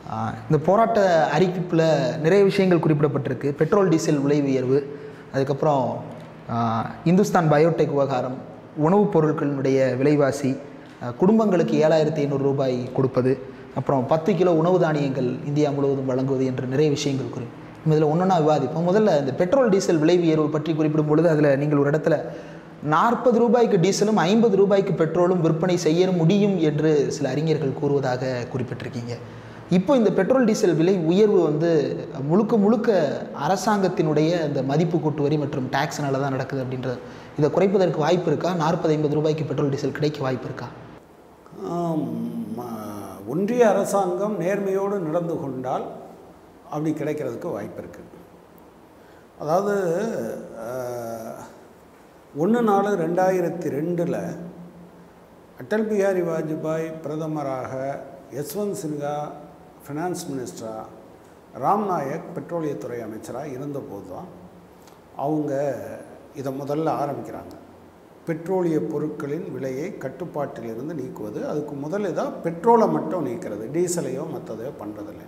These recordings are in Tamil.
ஆஹ் இந்த போராட்ட அறிவிப்பில் நிறைய விஷயங்கள் குறிப்பிடப்பட்டிருக்கு பெட்ரோல் டீசல் விலை உயர்வு அதுக்கப்புறம் ஆஹ் இந்துஸ்தான் பயோடெக் விவகாரம் உணவுப் பொருட்களினுடைய விலைவாசி ஆஹ் குடும்பங்களுக்கு ஏழாயிரத்தி ஐநூறு ரூபாய் கொடுப்பது அப்புறம் பத்து கிலோ உணவு தானியங்கள் இந்தியா முழுவதும் வழங்குவது என்ற நிறைய விஷயங்கள் குறி இதில் ஒன்றா விவாதிப்போம் முதல்ல இந்த பெட்ரோல் டீசல் விலை உயர்வு பற்றி குறிப்பிடும் பொழுது அதில் நீங்கள் ஒரு இடத்துல நாற்பது ரூபாய்க்கு டீசலும் ஐம்பது ரூபாய்க்கு பெட்ரோலும் விற்பனை செய்ய முடியும் என்று சில அறிஞர்கள் கூறுவதாக குறிப்பிட்டிருக்கீங்க இப்போ இந்த பெட்ரோல் டீசல் விலை உயர்வு வந்து முழுக்க முழுக்க அரசாங்கத்தினுடைய இந்த மதிப்பு கூட்டு வரி மற்றும் டேக்ஸ்னால தான் நடக்குது அப்படின்றது இதை குறைப்பதற்கு வாய்ப்பு இருக்கா நாற்பது ஐம்பது ரூபாய்க்கு பெட்ரோல் டீசல் கிடைக்க வாய்ப்பு இருக்கா ஆம், ம- ஒன்றிய அரசாங்கம் நேர்மையோடு நடந்து கொண்டால் அப்படி கிடைக்கிறதுக்கு வாய்ப்பு இருக்குது அதாவது ஒன்று நாலு ரெண்டாயிரத்தி ரெண்டில் அடல் பிஹாரி வாஜ்பாய் பிரதமராக யஸ்வந்த் சின்ஹா ஃபினான்ஸ் மினிஸ்டரா ராம்நாயக் பெட்ரோலியத்துறை அமைச்சராக இருந்தபோது தான் அவங்க இதை முதல்ல ஆரம்பிக்கிறாங்க பெட்ரோலிய பொருட்களின் விலையை கட்டுப்பாட்டிலிருந்து நீக்குவது அதுக்கு முதல் இதாக பெட்ரோலை மட்டும் நீக்கிறது டீசலையோ மற்றதையோ பண்ணுறதில்லை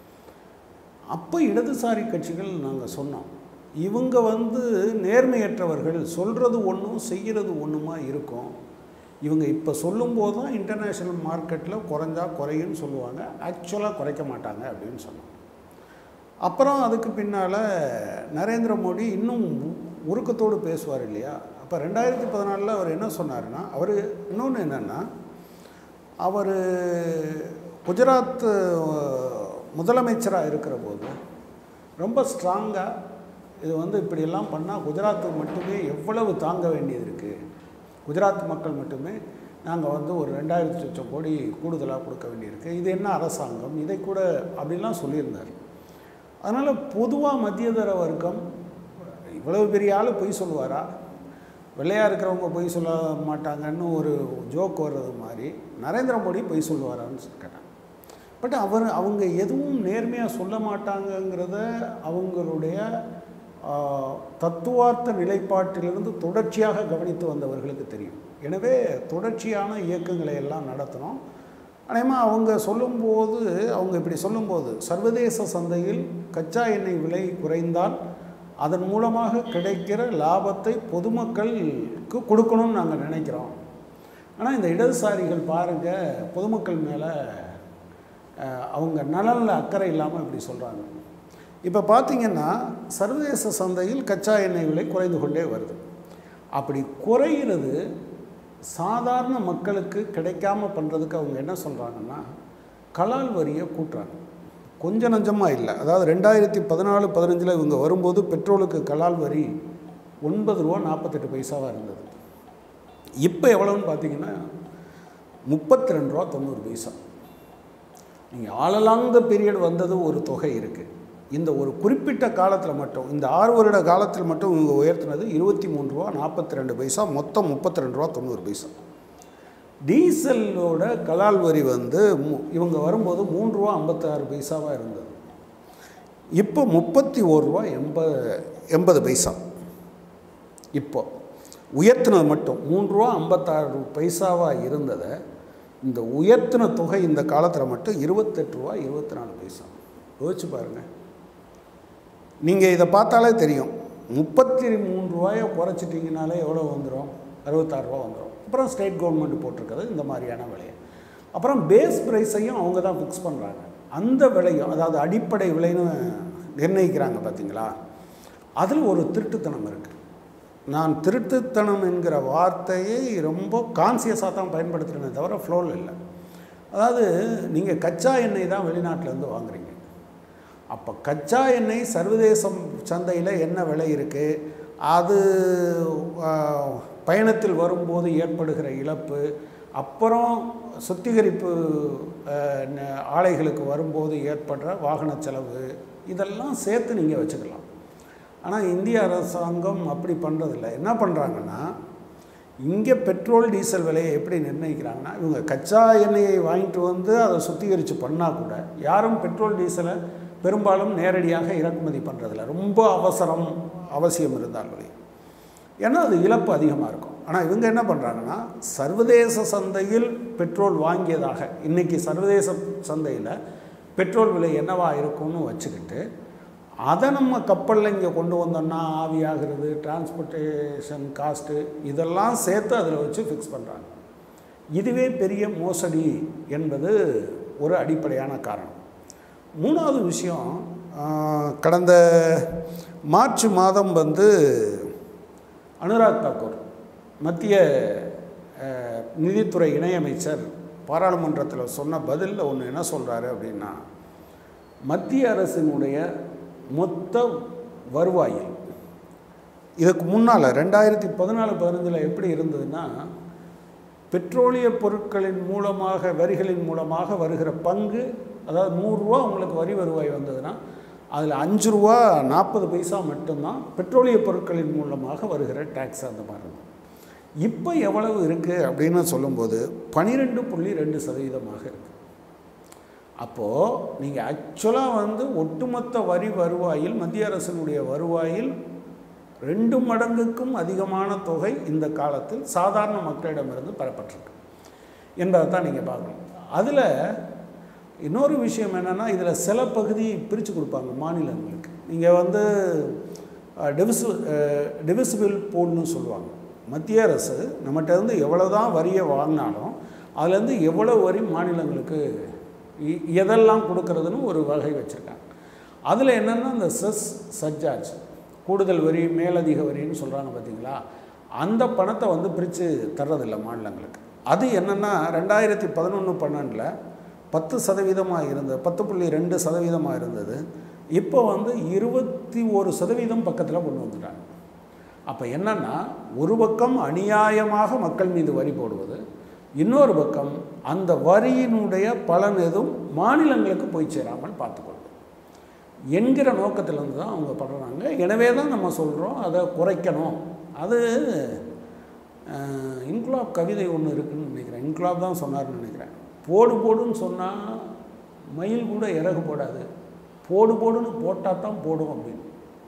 அப்போ இடதுசாரி கட்சிகள் நாங்கள் சொன்னோம் இவங்க வந்து நேர்மையற்றவர்கள் சொல்கிறது ஒன்றும் செய்கிறது ஒன்றுமா இருக்கும் இவங்க இப்போ சொல்லும்போது தான் இன்டர்நேஷ்னல் மார்க்கெட்டில் குறைஞ்சா குறையுன்னு சொல்லுவாங்க ஆக்சுவலாக குறைக்க மாட்டாங்க அப்படின்னு சொன்னோம் அப்புறம் அதுக்கு பின்னால் நரேந்திர மோடி இன்னும் உ- உருக்கத்தோடு பேசுவார் இல்லையா அப்போ ரெண்டாயிரத்தி பதினாலில் அவர் என்ன சொன்னாருன்னா அவர் இன்னொன்று என்னென்னா அவர் குஜராத் முதலமைச்சராக இருக்கிற போது ரொம்ப ஸ்ட்ராங்காக இது வந்து இப்படியெல்லாம் பண்ணால் குஜராத்துக்கு மட்டுமே எவ்வளவு தாங்க வேண்டியது இருக்குது குஜராத் மக்கள் மட்டுமே நாங்கள் வந்து ஒரு ரெண்டாயிரத்தி லட்சம் கோடி கூடுதலாக கொடுக்க வேண்டியிருக்கு இது என்ன அரசாங்கம் இதை கூட அப்படிலாம் சொல்லியிருந்தார் அதனால் பொதுவாக மத்தியதர வர்க்கம் இவ்வளவு பெரிய ஆள் பொய் சொல்லுவாரா வெள்ளையாக இருக்கிறவங்க பொய் சொல்ல மாட்டாங்கன்னு ஒரு ஜோக் வர்றது மாதிரி நரேந்திர மோடி பொய் சொல்லுவாரான்னு கேட்டாங்க பட் அவர் அவங்க எதுவும் நேர்மையாக சொல்ல மாட்டாங்கங்கிறத அவங்களுடைய ஆ, தத்துவார்த்த நிலைப்பாட்டிலிருந்து தொடர்ச்சியாக கவனித்து வந்தவர்களுக்கு தெரியும் எனவே தொடர்ச்சியான இயக்கங்களை எல்லாம் நடத்தணும் அநேகமாக அவங்க சொல்லும்போது அவங்க இப்படி சொல்லும்போது சர்வதேச சந்தையில் கச்சா எண்ணெய் விலை குறைந்தால் அதன் மூலமாக கிடைக்கிற லாபத்தை பொதுமக்களுக்கு கொடுக்கணும்னு நாங்கள் நினைக்கிறோம் ஆனால் இந்த இடதுசாரிகள் பாருங்கள் பொதுமக்கள் மேலே அவங்க நலனில் அக்கறை இல்லாமல் இப்படி சொல்கிறாங்க இப்போ பார்த்தீங்கன்னா சர்வதேச சந்தையில் கச்சா எண்ணெய் விலை குறைந்து கொண்டே வருது அப்படி குறையிறது சாதாரண மக்களுக்கு கிடைக்காம பண்ணுறதுக்கு அவங்க என்ன சொல்கிறாங்கன்னா கலால் வரியை கூட்டுறாங்க கொஞ்சம் நஞ்சமாக இல்லை அதாவது ரெண்டாயிரத்தி பதினாலு பதினஞ்சில் இவங்க வரும்போது பெட்ரோலுக்கு கலால் வரி ஒன்பது ரூபா நாற்பத்தெட்டு பைசாவாக இருந்தது இப்போ எவ்வளோன்னு பார்த்தீங்கன்னா முப்பத்தி ரெண்டு ரூபா தொண்ணூறு பைசா நீங்கள் ஆளலாங்க பீரியட் வந்தது ஒரு தொகை இருக்குது இந்த ஒரு குறிப்பிட்ட காலத்தில் மட்டும் இந்த ஆறு வருட காலத்தில் மட்டும் இவங்க உயர்த்தினது இருபத்தி மூணு ரூபா நாற்பத்தி ரெண்டு பைசா மொத்தம் முப்பத்தி ரெண்டு ரூபா தொண்ணூறு பைசா டீசலோட கலால் வரி வந்து மு- இவங்க வரும்போது மூணு ரூபா ஐம்பத்தாறு பைசாவாக இருந்தது இப்போ முப்பத்தி ஓரு ரூபா எண்பது எண்பது பைசா இப்போ உயர்த்தினது மட்டும் மூணு ரூபா ஐம்பத்தாறு பைசாவாக இருந்ததை இந்த உயர்த்தின தொகை இந்த காலத்தில் மட்டும் இருபத்தெட்டு ரூபா இருபத்தி நாலு பைசா யோசிச்சு பாருங்கள் நீங்கள் இதை பார்த்தாலே தெரியும் முப்பத்தி மூணு ரூபாயை குறைச்சிட்டிங்கனாலே எவ்வளோ வந்துடும் அறுபத்தாறு ரூபா வந்துடும் அப்புறம் ஸ்டேட் கவர்மெண்ட் போட்டிருக்கிறது இந்த மாதிரியான விலையை அப்புறம் பேஸ் ப்ரைஸையும் அவங்க தான் ஃபிக்ஸ் பண்ணுறாங்க அந்த விலையும் அதாவது அடிப்படை விலைன்னு நிர்ணயிக்கிறாங்க பார்த்தீங்களா அதில் ஒரு திருட்டுத்தனம் இருக்குது நான் திருட்டுத்தனம் என்கிற வார்த்தையை ரொம்ப கான்சியஸாக தான் பயன்படுத்துகிறேனே தவிர ஃப்ளோவில் இல்லை அதாவது நீங்கள் கச்சா எண்ணெய் தான் வெளிநாட்டிலேருந்து வாங்குறீங்க அப்போ கச்சா எண்ணெய் சர்வதேசம் சந்தையில் என்ன விலை இருக்குது அது ஆ, பயணத்தில் வரும்போது ஏற்படுகிற இழப்பு அப்புறம் சுத்திகரிப்பு ஆ, ந- ஆலைகளுக்கு வரும்போது ஏற்படுற வாகன செலவு இதெல்லாம் சேர்த்து நீங்கள் வச்சுக்கலாம் ஆனால் இந்திய அரசாங்கம் அப்படி பண்ணுறதில்ல என்ன பண்ணுறாங்கன்னா இங்கே பெட்ரோல் டீசல் விலையை எப்படி நிர்ணயிக்கிறாங்கன்னா இவங்க கச்சா எண்ணெயை வாங்கிட்டு வந்து அதை சுத்திகரித்து பண்ணால் கூட யாரும் பெட்ரோல் டீசலை பெரும்பாலும் நேரடியாக இறக்குமதி பண்ணுறதில்ல ரொம்ப அவசரம் அவசியம் இருந்தால் வழி ஏன்னா அது இழப்பு அதிகமாக இருக்கும் ஆனால் இவங்க என்ன பண்ணுறாங்கன்னா சர்வதேச சந்தையில் பெட்ரோல் வாங்கியதாக இன்றைக்கி சர்வதேச சந்தையில் பெட்ரோல் விலை என்னவா இருக்கும்னு வச்சுக்கிட்டு அதை நம்ம கப்பலில் இங்கே கொண்டு வந்தோம்னா ஆவியாகிறது டிரான்ஸ்போர்ட்டேஷன் காஸ்ட்டு இதெல்லாம் சேர்த்து அதில் வச்சு ஃபிக்ஸ் பண்ணுறாங்க இதுவே பெரிய மோசடி என்பது ஒரு அடிப்படையான காரணம் மூணாவது விஷயம் ஆஹ், கடந்த மார்ச் மாதம் வந்து அனுராக் தாக்கூர் மத்திய அஹ், நிதித்துறை இணையமைச்சர் பாராளுமன்றத்தில் சொன்ன பதிலில் ஒன்று என்ன சொல்கிறாரு அப்படின்னா மத்திய அரசினுடைய மொத்த வருவாயில் இதுக்கு முன்னால் ரெண்டாயிரத்தி பதினாலு பதினஞ்சில் எப்படி இருந்ததுன்னா பெட்ரோலிய பொருட்களின் மூலமாக வரிகளின் மூலமாக வருகிற பங்கு அதாவது நூறுரூவா உங்களுக்கு வரி வருவாய் வந்ததுன்னா அதில் அஞ்சு ரூபா நாற்பது பைசா மட்டும்தான் பெட்ரோலிய பொருட்களின் மூலமாக வருகிற டேக்ஸ் அந்த மாதிரி இருக்கும் இப்போ எவ்வளவு இருக்குது அப்படின்னு சொல்லும்போது பன்னிரெண்டு புள்ளி ரெண்டு சதவீதமாக இருக்குது அப்போது நீங்கள் ஆக்சுவலாக வந்து ஒட்டுமொத்த வரி வருவாயில் மத்திய அரசினுடைய வருவாயில் ரெண்டு மடங்குக்கும் அதிகமான தொகை இந்த காலத்தில் சாதாரண மக்களிடமிருந்து பெறப்பட்டிருக்கு என்பதை தான் நீங்கள் பார்க்கணும் அதில் இன்னொரு விஷயம் என்னென்னா இதில் சில பகுதி பிரித்து கொடுப்பாங்க மாநிலங்களுக்கு நீங்கள் வந்து டிவிசு டிவிசிபிள் பூல்னு சொல்லுவாங்க மத்திய அரசு நம்மகிட்ட இருந்து எவ்வளோ தான் வரியை வாங்கினாலும் அதுலேருந்து எவ்வளோ வரி மாநிலங்களுக்கு இ- எதெல்லாம் கொடுக்கறதுன்னு ஒரு வகை வச்சுருக்காங்க அதில் என்னென்னா இந்த செஸ் சர்ஜார்ஜ் கூடுதல் வரி மேலதிக வரின்னு சொல்கிறாங்க பார்த்தீங்களா அந்த பணத்தை வந்து பிரித்து தர்றதில்ல மாநிலங்களுக்கு அது என்னென்னா ரெண்டாயிரத்தி பதினொன்று பன்னெண்டில் பத்து சதவீதமாக இருந்தது பத்து புள்ளி ரெண்டு சதவீதமாக இருந்தது இப்போ வந்து இருபத்தி ஒரு சதவீதம் பக்கத்தில் கொண்டு வந்துட்டாங்க அப்போ என்னன்னா ஒரு பக்கம் அநியாயமாக மக்கள் மீது வரி போடுவது இன்னொரு பக்கம் அந்த வரியினுடைய பலன் எதுவும் மாநிலங்களுக்கு போய் சேராமல் பார்த்துக்கொள்வது என்கிற நோக்கத்திலிருந்து தான் அவங்க பண்ணுறாங்க எனவே தான் நம்ம சொல்கிறோம் அதை குறைக்கணும் அது அஹ், இன்குலாப் கவிதை ஒன்று இருக்குன்னு நினைக்கிறேன் இன்குலாப் தான் சொன்னார்னு நினைக்கிறேன் போடு போடுன்னு சொன்னால் மயில் கூட இறகு போடாது போடு போடுன்னு போட்டால் தான் போடும் அப்படின்னு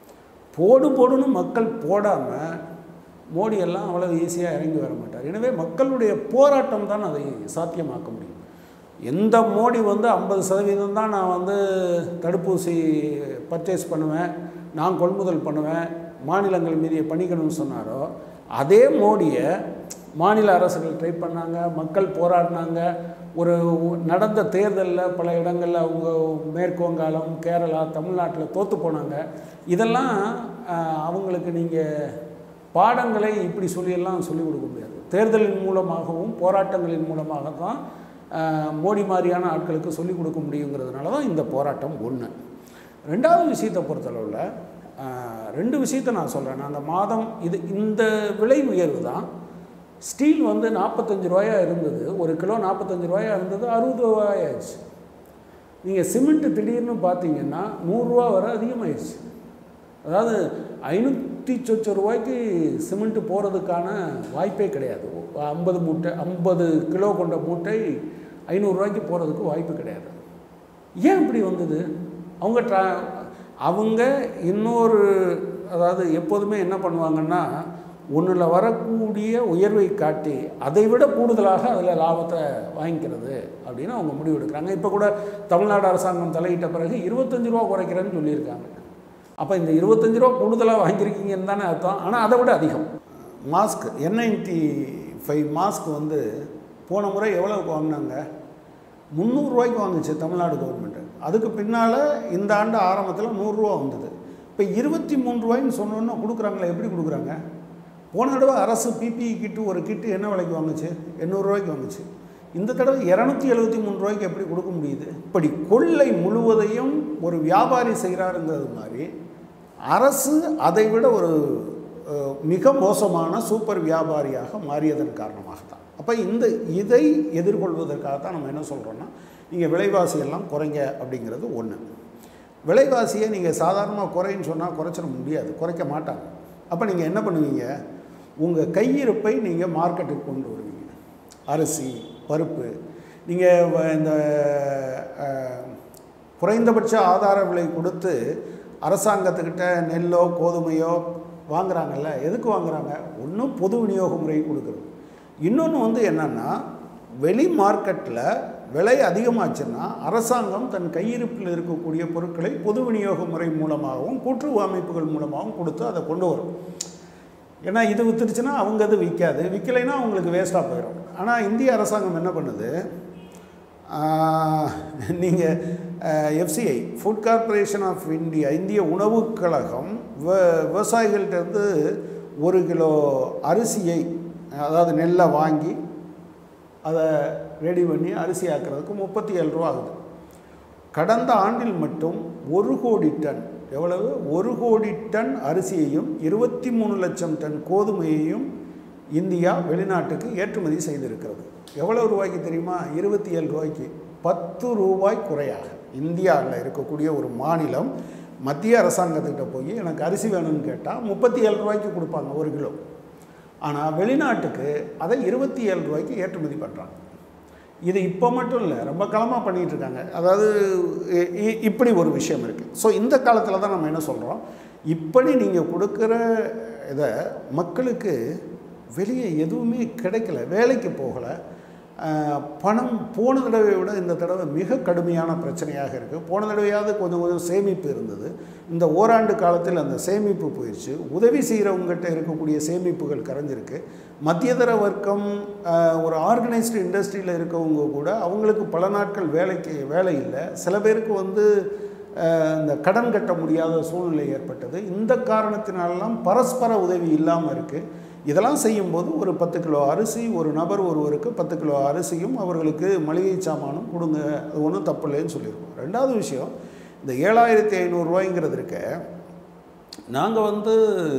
போடு போடுன்னு மக்கள் போடாமல் மோடி எல்லாம் அவ்வளவு ஈஸியாக இறங்கி வர மாட்டார் எனவே மக்களுடைய போராட்டம் தான் அதை சாத்தியமாக்க முடியும் எந்த மோடி வந்து ஐம்பது சதவீதம் தான் நான் வந்து தடுப்பூசி பர்ச்சேஸ் பண்ணுவேன் நான் கொள்முதல் பண்ணுவேன் மாநிலங்கள் மீதியை பண்ணிக்கணும்னு சொன்னாரோ அதே மோடியை மாநில அரசுகள் ட்ரை பண்ணாங்க மக்கள் போராடினாங்க ஒரு நடந்த தேர்தலில் பல இடங்களில் அவங்க மேற்கு வங்காளம் கேரளா தமிழ்நாட்டில் தோற்று போனாங்க இதெல்லாம் ஆஹ், அவங்களுக்கு நீங்கள் பாடங்களை இப்படி சொல்லியெல்லாம் சொல்லிக் கொடுக்க முடியாது தேர்தலின் மூலமாகவும் போராட்டங்களின் மூலமாக தான் ஆஹ், மோடி மாதிரியான ஆட்களுக்கு சொல்லிக் கொடுக்க முடியுங்கிறதுனால தான் இந்த போராட்டம் ஒன்று ரெண்டாவது விஷயத்தை பொறுத்தளவில் ஆஹ், ரெண்டு விஷயத்தை நான் சொல்கிறேன் நான் அந்த மாதம் இது இந்த விலை உயர்வு தான் ஸ்டீல் வந்து நாற்பத்தஞ்சு ரூபாயா இருந்தது ஒரு கிலோ நாற்பத்தஞ்சு ரூபாயா இருந்தது அறுபது ரூபாய் ஆயிடுச்சு நீங்கள் சிமெண்ட்டு திடீர்னு பார்த்தீங்கன்னா நூறுரூவா வரை அதிகமாயிடுச்சு அதாவது ஐநூற்றி சொச்ச ரூபாய்க்கு சிமெண்ட்டு போகிறதுக்கான வாய்ப்பே கிடையாது ஐம்பது மூட்டை ஐம்பது கிலோ கொண்ட மூட்டை ஐநூறுரூவாய்க்கு போகிறதுக்கு வாய்ப்பு கிடையாது ஏன் இப்படி வந்தது அவங்க ட்ரா அவங்க இன்னொரு அதாவது எப்போதுமே என்ன பண்ணுவாங்கன்னா ஒன்றில் வரக்கூடிய உயர்வை காட்டி அதை விட கூடுதலாக அதில் லாபத்தை வாங்கிக்கிறது அப்படின்னு அவங்க முடிவெடுக்கிறாங்க இப்போ கூட தமிழ்நாடு அரசாங்கம் தலையிட்ட பிறகு இருபத்தஞ்சு ரூபா குறைக்கிறேன்னு சொல்லியிருக்காங்க அப்போ இந்த இருபத்தஞ்சு ரூபா கூடுதலாக வாங்கியிருக்கீங்கன்னு தானே அர்த்தம் ஆனால் அதை விட அதிகம் mask N ninety five mask வந்து போன முறை எவ்வளவுக்கு வாங்கினாங்க முந்நூறுரூவாய்க்கு வாங்குச்சு தமிழ்நாடு கவர்மெண்ட்டு அதுக்கு பின்னால் இந்த ஆண்டு ஆரம்பத்தில் நூறுரூவா வந்தது இப்போ இருபத்தி மூணு ரூபாய்ன்னு சொன்னோன்னா கொடுக்குறாங்களே எப்படி கொடுக்குறாங்க போன தடவை அரசு பிபிஇ கிட்டு ஒரு கிட்டு என்ன விலைக்கு வாங்குச்சு எண்ணூறுரூவாய்க்கு வாங்குச்சு இந்த தடவை இரநூத்தி எழுபத்தி மூணு ரூபாய்க்கு எப்படி கொடுக்க முடியுது இப்படி கொள்ளை முழுவதையும் ஒரு வியாபாரி செய்கிறாருங்கிறது மாதிரி அரசு அதை விட ஒரு அஹ், மிக மோசமான சூப்பர் வியாபாரியாக மாறியதன் காரணமாக தான் அப்போ இந்த இதை எதிர்கொள்வதற்காக தான் நம்ம என்ன சொல்கிறோன்னா நீங்கள் விலைவாசி எல்லாம் குறைங்க அப்படிங்கிறது ஒன்று விலைவாசியை நீங்கள் சாதாரணமாக குறைன்னு சொன்னால் குறைச்சிட முடியாது குறைக்க மாட்டாங்க அப்போ நீங்கள் என்ன பண்ணுவீங்க உங்கள் கையிருப்பை நீங்கள் மார்க்கெட்டுக்கு கொண்டு வருவீங்க அரிசி பருப்பு நீங்கள் இந்த அஹ், குறைந்தபட்ச ஆதார விலை கொடுத்து அரசாங்கத்துக்கிட்ட நெல்லோ கோதுமையோ வாங்குறாங்கல்ல எதுக்கு வாங்குறாங்க ஒன்றும் பொது விநியோக முறை கொடுக்குறது இன்னொன்று வந்து என்னென்னா வெளி மார்க்கெட்டில் விலை அதிகமாச்சுன்னா அரசாங்கம் தன் கையிருப்பில் இருக்கக்கூடிய பொருட்களை பொது விநியோக முறை மூலமாகவும் கூட்டுறவு அமைப்புகள் மூலமாகவும் கொடுத்து அதை கொண்டு வரும் ஏன்னா இது வித்துருச்சுன்னா அவங்க அது விற்காது விற்கலைன்னா அவங்களுக்கு வேஸ்ட்டாக போயிடும் ஆனால் இந்திய அரசாங்கம் என்ன பண்ணுது நீங்கள் FCI food corporation of India இந்திய உணவுக் கழகம் வ விவசாயிகள்கிட்டருந்து ஒரு கிலோ அரிசியை அதாவது நெல்லை வாங்கி அதை ரெடி பண்ணி அரிசி ஆக்கிறதுக்கு முப்பத்தி ஏழு ரூபா ஆகுது கடந்த ஆண்டில் மட்டும் ஒரு கோடி டன் எவ்வளவு ஒரு கோடி டன் அரிசியையும் இருபத்தி மூணு லட்சம் டன் கோதுமையையும் இந்தியா வெளிநாட்டுக்கு ஏற்றுமதி செய்திருக்கிறது எவ்வளவு ரூபாய்க்கு தெரியுமா இருபத்தி ஏழு ரூபாய்க்கு பத்து ரூபாய் குறையாக இந்தியாவில் இருக்கக்கூடிய ஒரு மாநிலம் மத்திய அரசாங்கத்துக்கிட்ட போய் எனக்கு அரிசி வேணும்னு கேட்டால் முப்பத்தி ஏழு ரூபாய்க்கு கொடுப்பாங்க ஒரு கிலோ ஆனால் வெளிநாட்டுக்கு அதை இருபத்தி ஏழு ரூபாய்க்கு ஏற்றுமதி பண்ணுறாங்க இது இப்போ மட்டும் இல்லை ரொம்ப காலமாக பண்ணிகிட்டு இருக்காங்க அதாவது இ- இ- இப்படி ஒரு விஷயம் இருக்குது ஸோ இந்த காலத்தில் தான் நம்ம என்ன சொல்கிறோம் இப்படி நீங்கள் கொடுக்குற இதை மக்களுக்கு வெளியே எதுவுமே கிடைக்கல வேலைக்கு போகலை ஆஹ், பணம் போன தடவை விட இந்த தடவை மிக கடுமையான பிரச்சனையாக இருக்குது போன தடவையாவது கொஞ்சம் கொஞ்சம் சேமிப்பு இருந்தது இந்த ஓராண்டு காலத்தில் அந்த சேமிப்பு போயிடுச்சு உதவி செய்கிறவங்ககிட்ட இருக்கக்கூடிய சேமிப்புகள் கரைஞ்சிருக்கு மத்தியதர வர்க்கம் ஆஹ், ஒரு ஆர்கனைஸ்டு இண்டஸ்ட்ரியில் இருக்கவங்க கூட அவங்களுக்கு பல நாட்கள் வேலைக்கு வேலை இல்லை சில பேருக்கு வந்து ஆஹ், இந்த கடன் கட்ட முடியாத சூழ்நிலை ஏற்பட்டது இந்த காரணத்தினாலெல்லாம் பரஸ்பர உதவி இல்லாமல் இருக்குது இதெல்லாம் செய்யும்போது ஒரு பத்து கிலோ அரிசி ஒரு நபர் ஒருவருக்கு பத்து கிலோ அரிசியும் அவர்களுக்கு மளிகை சாமானும் கொடுங்க அது ஒன்றும் தப்பு இல்லைன்னு சொல்லியிருக்கோம் ரெண்டாவது விஷயம் இந்த ஏழாயிரத்தி ஐநூறுரூவாய்ங்கிறது இருக்க நாங்கள் வந்து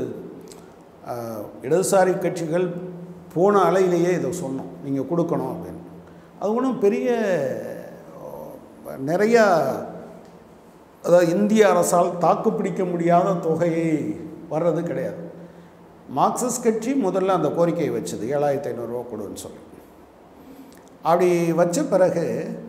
ஆஹ், இடதுசாரி கட்சிகள் போன அலையிலேயே இதை சொன்னோம் நீங்கள் கொடுக்கணும் அப்படின்னு அது ஒன்றும் பெரிய ஆஹ், நிறையா அதாவது இந்திய அரசால் தாக்குப்பிடிக்க முடியாத தொகையை வர்றது கிடையாது மார்க்சிஸ்ட் கட்சி முதல்ல அந்த கோரிக்கையை வச்சது ஏழாயிரத்தி ஐநூறுரூவா கொடுன்னு சொல்லி அப்படி வச்ச பிறகு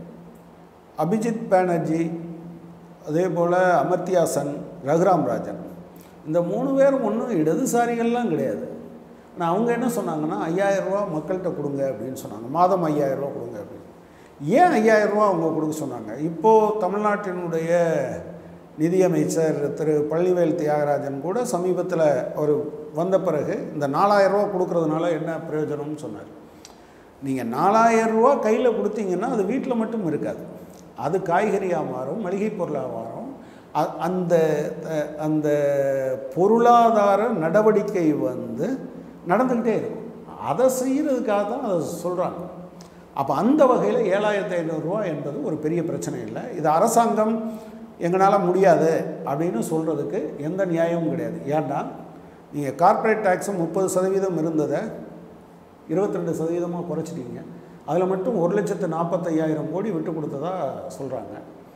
அபிஜித் பானர்ஜி அதே போல் அமர்த்தியா சென் ரகுராம் ராஜன் இந்த மூணு பேரும் ஒன்றும் இடதுசாரிகள்லாம் கிடையாது ஆனால் அவங்க என்ன சொன்னாங்கன்னா ஐயாயிரம் ரூபா மக்கள்கிட்ட கொடுங்க அப்படின்னு சொன்னாங்க மாதம் ஐயாயிரம் ரூபா கொடுங்க அப்படின்னு ஏன் ஐயாயிரம் ரூபா அவங்க கொடுக்க சொன்னாங்க இப்போது தமிழ்நாட்டினுடைய நிதியமைச்சர் திரு பள்ளிவேல் தியாகராஜன் கூட சமீபத்தில் அவர் வந்த பிறகு இந்த நாலாயிரம் ரூபா கொடுக்கறதுனால என்ன பிரயோஜனம்னு சொன்னார் நீங்கள் நாலாயிரம் ரூபா கையில் கொடுத்தீங்கன்னா அது வீட்டில் மட்டும் இருக்காது அது காய்கறியாக மாறும் மளிகை பொருளாக மாறும் அ- அந்த அ- அந்த பொருளாதார நடவடிக்கை வந்து நடந்துக்கிட்டே இருக்கும் அதை செய்கிறதுக்காக தான் அதை சொல்கிறாங்க அப்போ அந்த வகையில் ஏழாயிரத்தி ஐநூறுரூவா என்பது ஒரு பெரிய பிரச்சனை இல்லை இது அரசாங்கம் எங்களால் முடியாது அப்படின்னு சொல்கிறதுக்கு எந்த நியாயமும் கிடையாது ஏன்னா நீங்கள் கார்ப்பரேட் டேக்ஸு முப்பது சதவீதம் இருந்ததை இருபத்தி ரெண்டு சதவீதமாக குறைச்சிட்டீங்க அதில் மட்டும் ஒரு லட்சத்து நாற்பத்தையாயிரம் கோடி விட்டு கொடுத்ததா சொல்கிறாங்க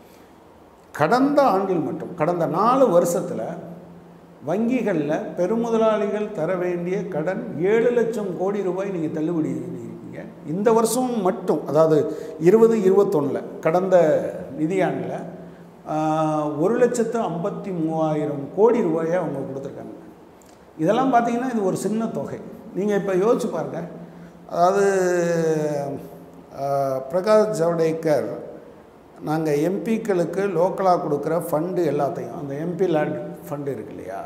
கடந்த ஆண்டில் மட்டும் கடந்த நாலு வருஷத்தில் வங்கிகளில் பெருமுதலாளிகள் தர வேண்டிய கடன் ஏழு லட்சம் கோடி ரூபாய் நீங்கள் தள்ளுபடி பண்ணியிருக்கீங்க இந்த வருஷம் மட்டும் அதாவது இருபது இருபத்தொன்னில் கடந்த நிதியாண்டில் ஆஹ், ஒரு லட்சத்து ஐம்பத்தி மூவாயிரம் கோடி ரூபாயை அவங்க கொடுத்துருக்காங்க இதெல்லாம் பார்த்தீங்கன்னா இது ஒரு சின்ன தொகை நீங்கள் இப்போ யோசிச்சு பாருங்க அதாவது ஆஹ், பிரகாஷ் ஜவடேக்கர் நாங்கள் எம்பிக்களுக்கு லோக்கலாக கொடுக்குற ஃபண்டு எல்லாத்தையும் அந்த எம்பி லேண்ட் ஃபண்டு இருக்கு இல்லையா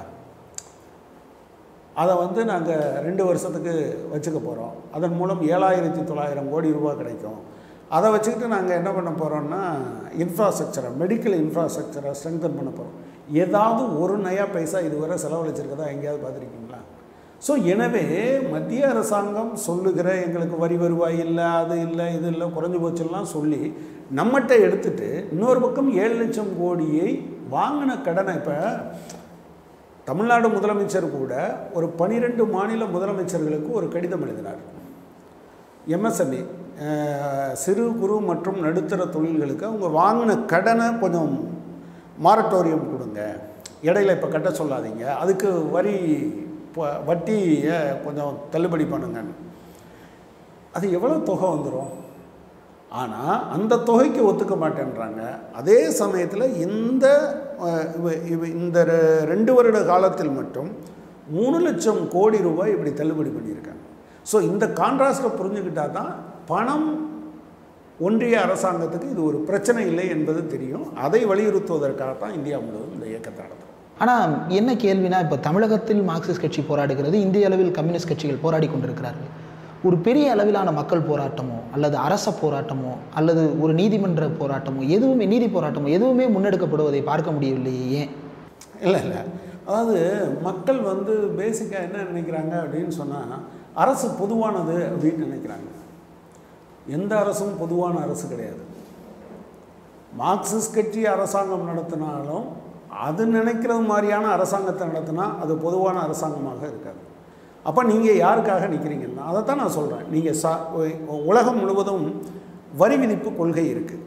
அதை வந்து நாங்கள் ரெண்டு வருஷத்துக்கு வச்சுக்க போகிறோம் அதன் மூலம் ஏழாயிரத்தி தொள்ளாயிரம் கோடி ரூபாய் கிடைக்கும் அதை வச்சுக்கிட்டு நாங்கள் என்ன பண்ண போகிறோம்னா இன்ஃப்ராஸ்ட்ரக்சரை மெடிக்கல் இன்ஃப்ராஸ்ட்ரக்சரை ஸ்ட்ரெங்தன் பண்ண போகிறோம் ஏதாவது ஒரு நயா பைசா இதுவரை செலவழிச்சிருக்கதா எங்கேயாவது பார்த்துருக்கீங்களா ஸோ எனவே மத்திய அரசாங்கம் சொல்லுகிற எங்களுக்கு வரி வருவாய் இல்லை அது இல்லை இது இல்லை குறைஞ்சு போச்சுலாம் சொல்லி நம்மகிட்ட எடுத்துட்டு இன்னொரு பக்கம் ஏழு லட்சம் கோடியை வாங்கின கடனை இப்போ தமிழ்நாடு முதலமைச்சர் கூட ஒரு பனிரெண்டு மாநில முதலமைச்சர்களுக்கு ஒரு கடிதம் எழுதினார் எம்எஸ்எம்இ சிறு குறு மற்றும் நடுத்தர தொழில்களுக்கு அவங்க வாங்கின கடனை கொஞ்சம் மாரட்டோரியம் கொடுங்க இடையில இப்போ கட்ட சொல்லாதீங்க அதுக்கு வரி ப- வட்டியை கொஞ்சம் தள்ளுபடி பண்ணுங்கன்னு அது எவ்வளோ தொகை வந்துடும் ஆனால் அந்த தொகைக்கு ஒத்துக்க மாட்டேன்றாங்க அதே சமயத்தில் இந்த அஹ், இவ- இவ- இந்த ரெ- ரெண்டு வருட காலத்தில் மட்டும் மூணு லட்சம் கோடி ரூபாய் இப்படி தள்ளுபடி பண்ணியிருக்காங்க ஸோ இந்த கான்ட்ராஸ்ட்டை புரிஞ்சுக்கிட்டா தான் பணம் ஒன்றிய அரசாங்கத்துக்கு இது ஒரு பிரச்சனை இல்லை என்பது தெரியும் அதை வலியுறுத்துவதற்காகத்தான் இந்தியா முழுவதும் இந்த இயக்கத்தை நடத்தும் ஆனால் என்ன கேள்வினா இப்போ தமிழகத்தில் மார்க்சிஸ்ட் கட்சி போராடுகிறது இந்திய அளவில் கம்யூனிஸ்ட் கட்சிகள் போராடி கொண்டிருக்கிறார்கள் ஒரு பெரிய அளவிலான மக்கள் போராட்டமோ அல்லது அரச போராட்டமோ அல்லது ஒரு நீதிமன்ற போராட்டமோ எதுவுமே நீதி போராட்டமோ எதுவுமே முன்னெடுக்கப்படுவதை பார்க்க முடியவில்லையே ஏன் இல்லை இல்லை அதாவது மக்கள் வந்து பேசிக்காக என்ன நினைக்கிறாங்க அப்படின்னு சொன்னால் அரசு பொதுவானது அப்படின்னு நினைக்கிறாங்க எந்த அரசும் பொதுவான அரசு கிடையாது மார்க்சிஸ்ட் கட்சி அரசாங்கம் நடத்தினாலும் அது நினைக்கிறது மாதிரியான அரசாங்கத்தை நடத்தினா அது பொதுவான அரசாங்கமாக இருக்காது அப்போ நீங்கள் யாருக்காக நிற்கிறீங்கன்னா அதை தான் நான் சொல்கிறேன் நீங்கள் சா உலகம் முழுவதும் வரி விதிப்பு கொள்கை இருக்குது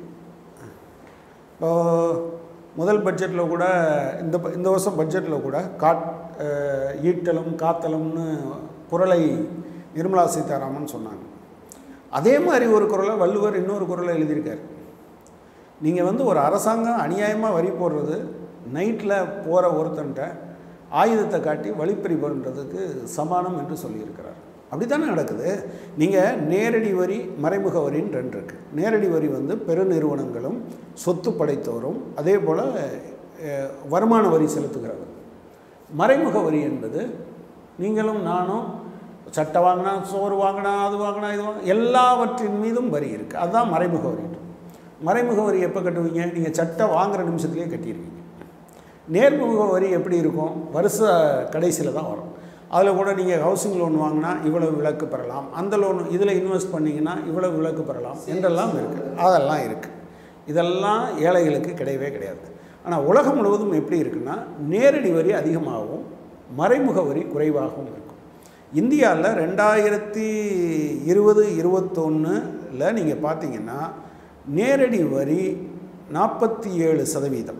இப்போ முதல் பட்ஜெட்டில் கூட இந்த ப- இந்த வருஷம் பட்ஜெட்டில் கூட காட் அஹ், ஈட்டலும் காத்தலும்னு குரலை நிர்மலா சீதாராமன் சொன்னாங்க அதே மாதிரி ஒரு குரலை வள்ளுவர் இன்னொரு குரலை எழுதியிருக்காரு நீங்கள் வந்து ஒரு அரசாங்கம் அநியாயமாக வரி போடுறது நைட்டில் போகிற ஒருத்தன்ட்ட ஆயுதத்தை காட்டி வழிப்பறி பண்ணுறதுக்கு சமானம் என்று சொல்லியிருக்கிறார் அப்படி தானே நடக்குது நீங்கள் நேரடி வரி மறைமுக வரின்னு ரெண்டு இருக்குது நேரடி வரி வந்து பெருநிறுவனங்களும் சொத்து படைத்தோரும் அதே போல் அஹ், வருமான வரி செலுத்துகிறது மறைமுக வரி என்பது நீங்களும் நானும் சட்டை வாங்கினா சோறு வாங்கினா அது வாங்கினா இது வாங்கினா எல்லாவற்றின் மீதும் வரி இருக்குது அதுதான் மறைமுக வரி மறைமுக வரி எப்போ கட்டுவீங்க நீங்கள் சட்டை வாங்குற நிமிஷத்துலேயே கட்டிடுவீங்க நேர்முக வரி எப்படி இருக்கும் வருஷ கடைசியில் தான் வரும் அதில் கூட நீங்கள் ஹவுசிங் லோன் வாங்கினா இவ்வளவு விலக்கு பெறலாம் அந்த லோன் இதில் இன்வெஸ்ட் பண்ணிங்கன்னா இவ்வளவு விலக்கு பெறலாம் என்றெல்லாம் இருக்குது அதெல்லாம் இருக்குது இதெல்லாம் ஏழைகளுக்கு கிடையவே கிடையாது ஆனால் உலகம் முழுவதும் எப்படி இருக்குன்னா நேரடி வரி அதிகமாகவும் மறைமுக வரி குறைவாகவும் இருக்கும் இந்தியாவில் ரெண்டாயிரத்தி இருபது இருபத்தொன்னில் நீங்கள் பார்த்தீங்கன்னா நேரடி வரி நாற்பத்தி ஏழு சதவீதம்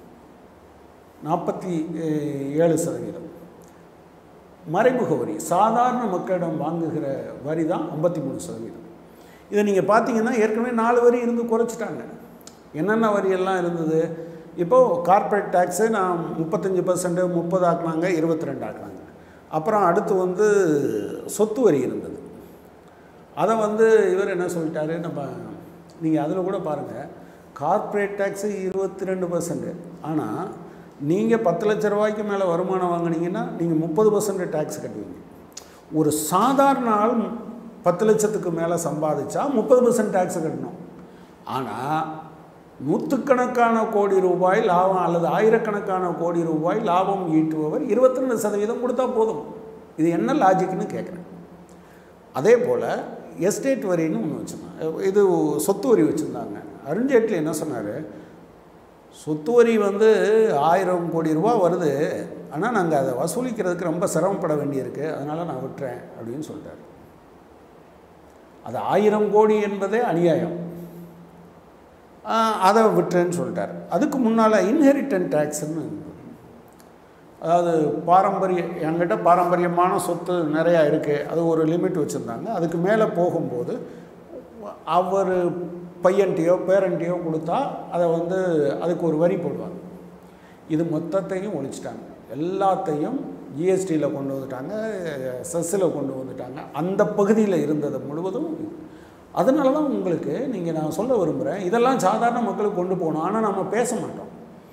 நாற்பத்தி ஏழு சதவீதம் மறைமுக வரி சாதாரண மக்களிடம் வாங்குகிற வரி தான் ஐம்பத்தி மூணு சதவீதம் இதை நீங்கள் பார்த்தீங்கன்னா ஏற்கனவே நாலு வரி இருந்து குறைச்சிட்டாங்க என்னென்ன வரி எல்லாம் இருந்தது இப்போது கார்ப்பரேட் டேக்ஸு நான் முப்பத்தஞ்சு பர்சன்ட் முப்பது ஆக்குனாங்க இருபத்தி ரெண்டு ஆக்குனாங்க அப்புறம் அடுத்து வந்து சொத்து வரி இருந்தது அதை வந்து இவர் என்ன சொல்லிட்டாரு நம்ம நீங்கள் அதில் கூட பாருங்கள் கார்ப்பரேட் டேக்ஸு இருபத்தி ரெண்டு பர்சன்ட் ஆனால் நீங்கள் பத்து லட்ச ரூபாய்க்கு மேலே வருமானம் வாங்குனீங்கன்னா நீங்கள் முப்பது பர்சன்ட் டேக்ஸ் கட்டுவீங்க ஒரு சாதாரண ஆள் பத்து லட்சத்துக்கு மேலே சம்பாதிச்சா முப்பது பர்சன்ட் டேக்ஸ் கட்டணும் ஆனால் நூற்றுக்கணக்கான கோடி ரூபாய் லாபம் அல்லது ஆயிரக்கணக்கான கோடி ரூபாய் லாபம் ஈட்டுபவர் இருபத்தி ரெண்டு சதவீதம் கொடுத்தா போதும் இது என்ன லாஜிக்னு கேட்குறேன் அதே போல் எஸ்டேட் வரின்னு ஒன்று வச்சுருந்தாங்க இது சொத்து வரி வச்சுருந்தாங்க அருண்ஜேட்லி என்ன சொன்னார் சொத்து வரி வந்து ஆயிரம் கோடி ரூபா வருது ஆனால் நாங்கள் அதை வசூலிக்கிறதுக்கு ரொம்ப சிரமப்பட வேண்டியிருக்கு அதனால் நான் விட்டுறேன் அப்படின்னு சொல்லிட்டார் அது ஆயிரம் கோடி என்பதே அநியாயம் ஆஹ் அதை விட்டுறேன்னு சொல்லிட்டார் அதுக்கு முன்னால் இன்ஹெரிட்டன் டேக்ஸ்ன்னு அதாவது பாரம்பரிய என்கிட்ட பாரம்பரியமான சொத்து நிறையா இருக்குது அது ஒரு லிமிட் வச்சுருந்தாங்க அதுக்கு மேலே போகும்போது அவர் பையன்ட்டையோ பேரண்ட்டையோ கொடுத்தா அதை வந்து அதுக்கு ஒரு வரி போடுவாங்க இது மொத்தத்தையும் ஒழிச்சிட்டாங்க எல்லாத்தையும் ஜிஎஸ்டியில் கொண்டு வந்துட்டாங்க செஸ்ஸில் கொண்டு வந்துட்டாங்க அந்த பகுதியில் இருந்தது முழுவதும் அதனால தான் உங்களுக்கு நீங்கள் நான் சொல்ல விரும்புகிறேன் இதெல்லாம் சாதாரண மக்களுக்கு கொண்டு போகணும் ஆனால் நம்ம பேச மாட்டோம்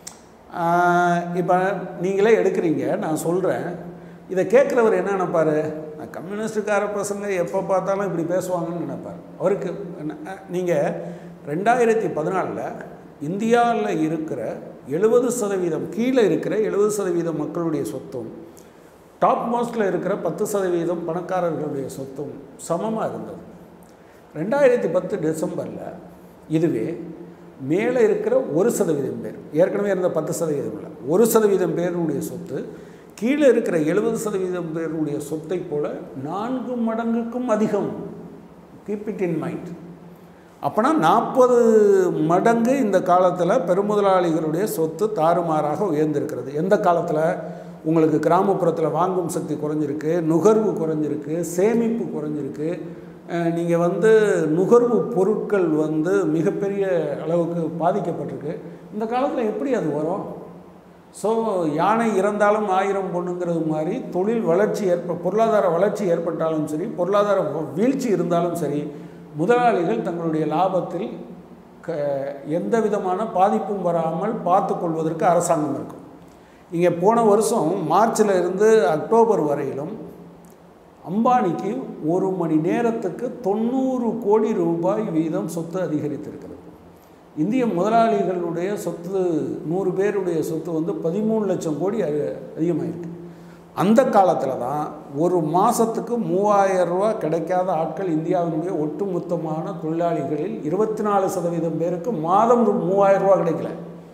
இப்போ நீங்களே எடுக்கிறீங்க நான் சொல்கிறேன் இதை கேட்குறவர் என்ன நினைப்பார் நான் கம்யூனிஸ்டுக்கார பசங்க எப்போ பார்த்தாலும் இப்படி பேசுவாங்கன்னு நினைப்பார் அவருக்கு நீங்கள் ரெண்டாயிரத்தி பதினாலில் இந்தியாவில் இருக்கிற எழுபது சதவீதம் கீழே இருக்கிற எழுபது சதவீதம் மக்களுடைய சொத்தும் டாப் மோஸ்ட்டில் இருக்கிற பத்து சதவீதம் பணக்காரர்களுடைய சொத்தும் சமமாக இருந்தது ரெண்டாயிரத்தி பத்து டிசம்பரில் இதுவே மேலே இருக்கிற ஒரு சதவீதம் பேர் ஏற்கனவே இருந்த பத்து சதவீதம் இல்லை ஒரு சதவீதம் பேருடைய சொத்து கீழே இருக்கிற எழுபது சதவீதம் பேருடைய சொத்தை போல நான்கு மடங்குக்கும் அதிகம் கீப் இட் இன் மைண்ட் அப்போனா நாற்பது மடங்கு இந்த காலத்தில் பெருமுதலாளிகளுடைய சொத்து தாறுமாறாக உயர்ந்திருக்கிறது எந்த காலத்தில் உங்களுக்கு கிராமப்புறத்தில் வாங்கும் சக்தி குறைஞ்சிருக்கு நுகர்வு குறைஞ்சிருக்கு சேமிப்பு குறைஞ்சிருக்கு நீங்கள் வந்து நுகர்வு பொருட்கள் வந்து மிகப்பெரிய அளவுக்கு பாதிக்கப்பட்டிருக்கு இந்த காலத்தில் எப்படி அது வரும் ஸோ யானை இறந்தாலும் ஆயிரம் பொண்ணுங்கிறது மாதிரி தொழில் வளர்ச்சி ஏற்ப பொருளாதார வளர்ச்சி ஏற்பட்டாலும் சரி பொருளாதார வீழ்ச்சி இருந்தாலும் சரி முதலாளிகள் தங்களுடைய லாபத்தில் க எந்த விதமான பாதிப்பும் வராமல் பார்த்து கொள்வதற்கு அரசாங்கம் இருக்கும் இங்கே போன வருஷம் மார்ச்சில் இருந்து அக்டோபர் வரையிலும் அம்பானிக்கு ஒரு மணி நேரத்துக்கு தொண்ணூறு கோடி ரூபாய் வீதம் சொத்து அதிகரித்திருக்கிறது இந்திய முதலாளிகளுடைய சொத்து நூறு பேருடைய சொத்து வந்து பதிமூணு லட்சம் கோடி அ- அதிகமாயிருக்கு அந்த காலத்தில் தான் ஒரு மாதத்துக்கு மூவாயிரம் ரூபா கிடைக்காத ஆட்கள் இந்தியாவினுடைய ஒட்டுமொத்தமான தொழிலாளிகளில் இருபத்தி நாலு சதவீதம் பேருக்கு மாதம் ரூ- மூவாயிரம் ரூபா கிடைக்கல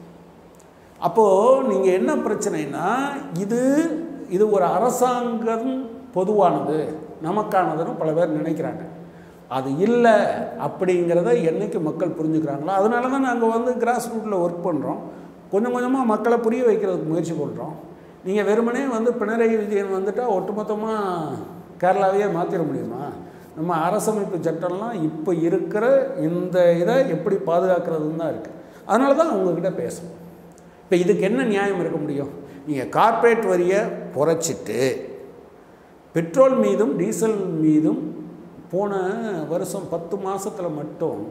அப்போது நீங்கள் என்ன பிரச்சனைனா இது இது ஒரு அரசாங்கம் பொதுவானது நமக்கானதுன்னு பல பேர் நினைக்கிறாங்க அது இல்லை அப்படிங்கிறத என்னைக்கு மக்கள் புரிஞ்சுக்கிறாங்களோ அதனால தான் நாங்கள் வந்து கிராஸ் ரூட்டில் ஒர்க் பண்ணுறோம் கொஞ்சம் கொஞ்சமாக மக்களை புரிய வைக்கிறதுக்கு முயற்சி பண்ணுறோம் நீங்கள் வெறுமனே வந்து பினராயி விஜயன் வந்துட்டால் ஒட்டுமொத்தமாக கேரளாவையே மாற்றிட முடியுமா நம்ம அரசமைப்பு சட்டம்லாம் இப்போ இருக்கிற இந்த இதை எப்படி பாதுகாக்கிறதுன்னு தான் இருக்குது அதனால தான் உங்ககிட்ட பேசணும் இப்போ இதுக்கு என்ன நியாயம் இருக்க முடியும் நீங்கள் கார்ப்பரேட் வரியை குறைச்சிட்டு பெட்ரோல் மீதும் டீசல் மீதும் போன வருஷம் பத்து மாதத்தில் மட்டும்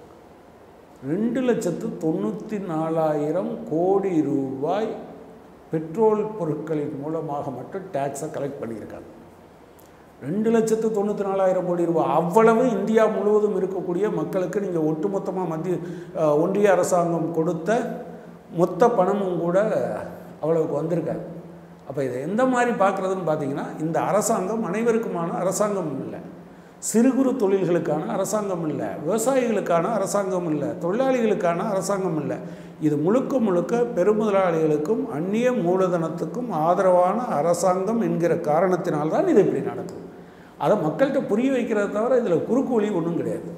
ரெண்டு லட்சத்து தொண்ணூற்றி நாலாயிரம் கோடி ரூபாய் பெட்ரோல் பொருட்களின் மூலமாக மட்டும் டேக்ஸை கலெக்ட் பண்ணியிருக்காங்க ரெண்டு லட்சத்து தொண்ணூற்றி நாலாயிரம் கோடி ரூபாய் அவ்வளவு இந்தியா முழுவதும் இருக்கக்கூடிய மக்களுக்கு நீங்கள் ஒட்டுமொத்தமாக மத்திய அஹ், ஒன்றிய அரசாங்கம் கொடுத்த மொத்த பணமும் கூட அவ்வளவுக்கு வந்திருக்காது அப்போ இதை எந்த மாதிரி பார்க்குறதுன்னு பார்த்தீங்கன்னா இந்த அரசாங்கம் அனைவருக்குமான அரசாங்கம் இல்லை சிறு குறு தொழில்களுக்கான அரசாங்கம் இல்லை விவசாயிகளுக்கான அரசாங்கம் இல்லை தொழிலாளிகளுக்கான அரசாங்கம் இல்லை இது முழுக்க முழுக்க பெருமுதலாளிகளுக்கும் அந்நிய மூலதனத்துக்கும் ஆதரவான அரசாங்கம் என்கிற காரணத்தினால்தான் இது இப்படி நடக்கும் அதை மக்கள்கிட்ட புரிய வைக்கிறத தவிர இதில் குறுக்கு வழி ஒன்றும் கிடையாது